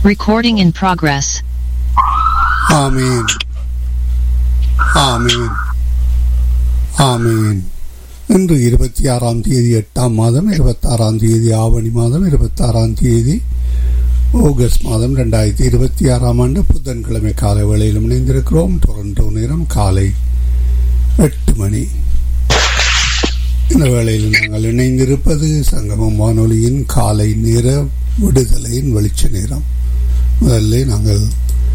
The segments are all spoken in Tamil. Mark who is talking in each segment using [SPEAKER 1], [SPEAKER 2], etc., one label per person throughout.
[SPEAKER 1] Recording in progress.
[SPEAKER 2] ஆமீன் ஆமீன் ஆமீன் இன்று இருபத்தி ஆறாம் தேதி எட்டாம் மாதம் இருபத்தாறாம் தேதி ஆவணி மாதம் இருபத்தாறாம் தேதி ஆகஸ்ட் மாதம் ரெண்டாயிரத்தி இருபத்தி ஆறாம் ஆண்டு புதன்கிழமை காலை வேளையிலும் இணைந்திருக்கிறோம் டொரண்டோ நேரம் காலை எட்டு மணி இந்த வேளையில் நாங்கள் இணைந்திருப்பது சங்கமம் வானொலியின் காலை நேர விடுதலையின் வெளிச்ச நேரம் முதல்ல நாங்கள்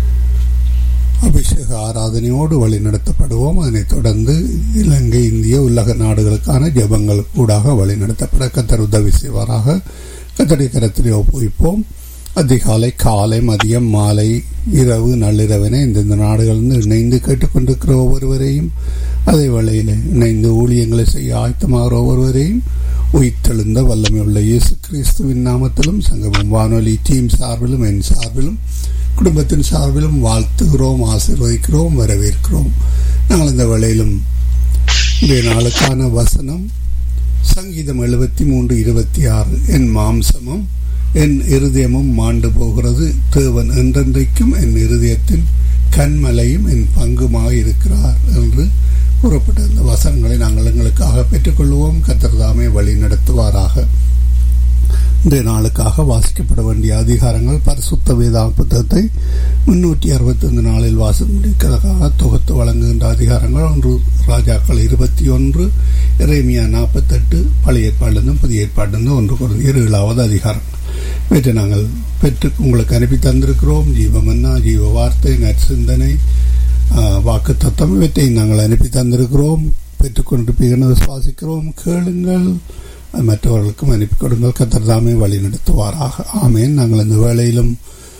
[SPEAKER 2] அபிஷேக ஆராதனையோடு வழி நடத்தப்படுவோம் அதனைத் தொடர்ந்து இலங்கை இந்திய உலக நாடுகளுக்கான ஜெபங்கள் கூடாக வழி நடத்தப்பட கத்தர் உதவி செய்வாராக கத்தடி கரத்திலே ஒப்புவிப்போம் அதிகாலை காலை மதியம் மாலை இரவு நள்ளிரவினை இந்தந்த நாடுகளிலிருந்து இணைந்து கேட்டுக்கொண்டிருக்கிற ஒவ்வொருவரையும் அதே வேளையில் இணைந்து ஊழியங்களை செய்ய ஆயத்தமாகிற ஒவ்வொருவரையும் உயிர்த்தெழுந்த வல்லமையுள்ள இயேசு கிறிஸ்துவின் நாமத்திலும் சங்கமம் வானொலி டீம் சார்பிலும் என் சார்பிலும் குடும்பத்தின் சார்பிலும் வாழ்த்துகிறோம் ஆசீர்வதிக்கிறோம் வரவேற்கிறோம் நாங்கள் இந்த வேளையிலும் இன்றைய நாளுக்கான வசனம் சங்கீதம் எழுபத்தி மூன்று இருபத்தி ஆறு என் மாம்சமும் என் இருதயமும் மாண்டு போகிறது தேவன் என்றென்றைக்கும் என் இருதயத்தின் கண்மலையும் என் பங்குமாக இருக்கிறார் என்று கூறப்பட்ட இந்த வசனங்களை நாங்கள் எங்களுக்காக பெற்றுக்கொள்வோம் கத்திரதாமே வழி நடத்துவாராக இன்றைய நாளுக்காக வாசிக்கப்பட வேண்டிய அதிகாரங்கள் பரிசுத்த வேதா புத்தகத்தை முன்னூற்றி அறுபத்தைந்து நாளில் வாசி முடிக்கிறதுக்காக தொகுத்து வழங்குகின்ற அதிகாரங்கள் ஒன்று ராஜாக்கள் இருபத்தி ஒன்று இறைமியா நாற்பத்தெட்டு பழைய ஏற்பாடிலிருந்து புதிய ஏற்பாடிலிருந்து ஒன்று குறைந்த ஏழாவது அதிகாரம் இவற்றை நாங்கள் பெற்று உங்களுக்கு அனுப்பி தந்திருக்கிறோம் ஜீவமன்னா ஜீவ வார்த்தை நற்சிந்தனை வாக்கு தத்துவம் இவற்றை நாங்கள் அனுப்பி தந்திருக்கிறோம் பெற்றுக்கொண்டிருப்பீர்கள் விசுவாசிக்கிறோம் கேளுங்கள் மற்றவர்களுக்கும் அனுப்பி கொடுங்கள் கத்தர் தாமே வழி நடத்துவாராக ஆமேன் நாங்கள் இந்த வேளையிலும்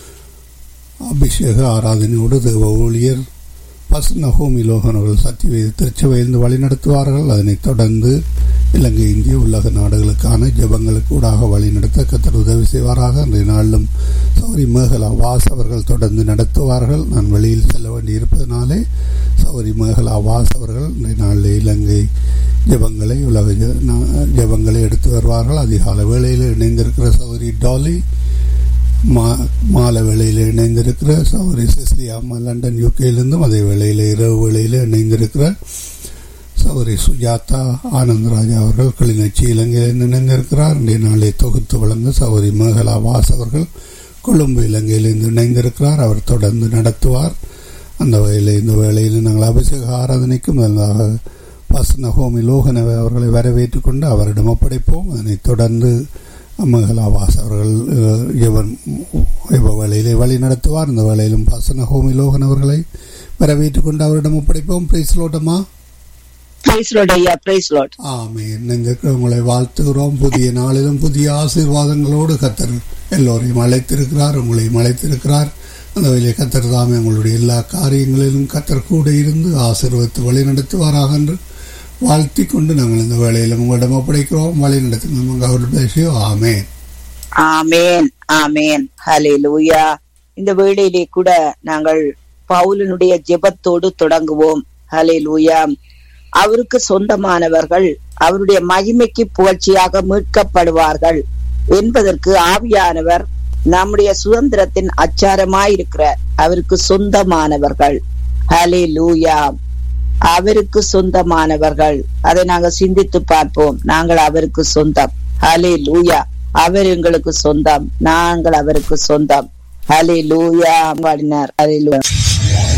[SPEAKER 2] அபிஷேக ஆராதனையோடு தேவ ஊழியர் பசுநகோமி லோகன் அவர்கள் சத்தியவேத திருச்சபையிலிருந்து வழி நடத்துவார்கள் அதனைத் தொடர்ந்து இலங்கை இந்திய உலக நாடுகளுக்கான ஜபங்களுக்கு ஊடாக வழி நடத்த கத்தர் உதவி செய்வாராக இன்றைய நாளிலும் சௌரி மேகலா வாஸ் அவர்கள் தொடர்ந்து நடத்துவார்கள் நான் வெளியில் செல்ல வேண்டி இருப்பதனாலே சௌரி மேகலா வாஸ் அவர்கள் இன்றைய நாளில் இலங்கை ஜபங்களை உலக ஜபங்களை எடுத்து வருவார்கள் அதிகால வேளையில் இணைந்திருக்கிற சௌரி டாலி மா மாலை வேளையில் இணைந்திருக்கிற சௌரி சிஸ்லி அம்மா லண்டன் யூகேயிலிருந்தும் அதே வேளையில் இரவு வேளையில் இணைந்திருக்கிற சௌரி சுஜாதா ஆனந்தராஜா அவர்கள் கிளிநொச்சி இலங்கையில் இணைந்திருக்கிறார் இன்றைய நாளை தொகுத்து வழங்க சௌரி மேகலா வாஸ் அவர்கள் கொழும்பு இலங்கையிலிருந்து இணைந்திருக்கிறார் அவர் தொடர்ந்து நடத்துவார் அந்த வகையில் இந்த வேளையில் நாங்கள் அபிஷேக ஆராதனைக்கு முதலாக பசனஹோமி லோகனவை அவர்களை வரவேற்றுக் கொண்டு அவரிடம் ஒப்படைப்போம் அதனைத் தொடர்ந்து மகளாவாஸ் அவர்கள் இவன் இவ வேளையிலே வழி நடத்துவார் இந்த வேளையிலும் பசனஹோமி லோகன் அவர்களை வரவேற்றுக் கொண்டு அவரிடம் ஒப்படைப்போம் பிரைஸ்லோட்டமா உங்களை வாழ்த்துகிறோம் புதிய நாளிலும் புதிய ஆசீர்வாதங்களோடு கத்தர் எல்லோரையும் அழைத்திருக்கிறார் உங்களையும் அழைத்திருக்கிறார் அந்த வழியை கத்தர் தாமே உங்களுடைய எல்லா காரியங்களிலும் கத்தர் கூட இருந்து ஆசீர்வத்து வழி நடத்துவாராக என்று வாழ்த்தி கொண்டு நாங்கள் இந்த வேலையில் உங்களிடம் ஒப்படைக்கிறோம் வழி நடத்துங்க அவர்கள் பேசியோ ஆமேன்
[SPEAKER 3] ஆமேன் ஆமேன் ஹலே லூயா இந்த வேளையிலே கூட நாங்கள் பவுலனுடைய ஜெபத்தோடு தொடங்குவோம் ஹலே லூயா அவருக்கு சொந்தமானவர்கள் அவருடைய மகிமைக்கு புகழ்ச்சியாக மீட்கப்படுவார்கள் என்பதற்கு ஆவியானவர் நம்முடைய சுதந்திரத்தின் அச்சாரமாயிருக்கிறார் அவருக்கு சொந்தமானவர்கள் ஹலே லூயா அவருக்கு சொந்தமானவர்கள் அதை நாங்கள் சிந்தித்து பார்ப்போம் நாங்கள் அவருக்கு சொந்தம் ஹலே லூயா அவர் எங்களுக்கு சொந்தம் நாங்கள் அவருக்கு சொந்தம் ஹலே லூயா பாடினார் ஹலே லூயா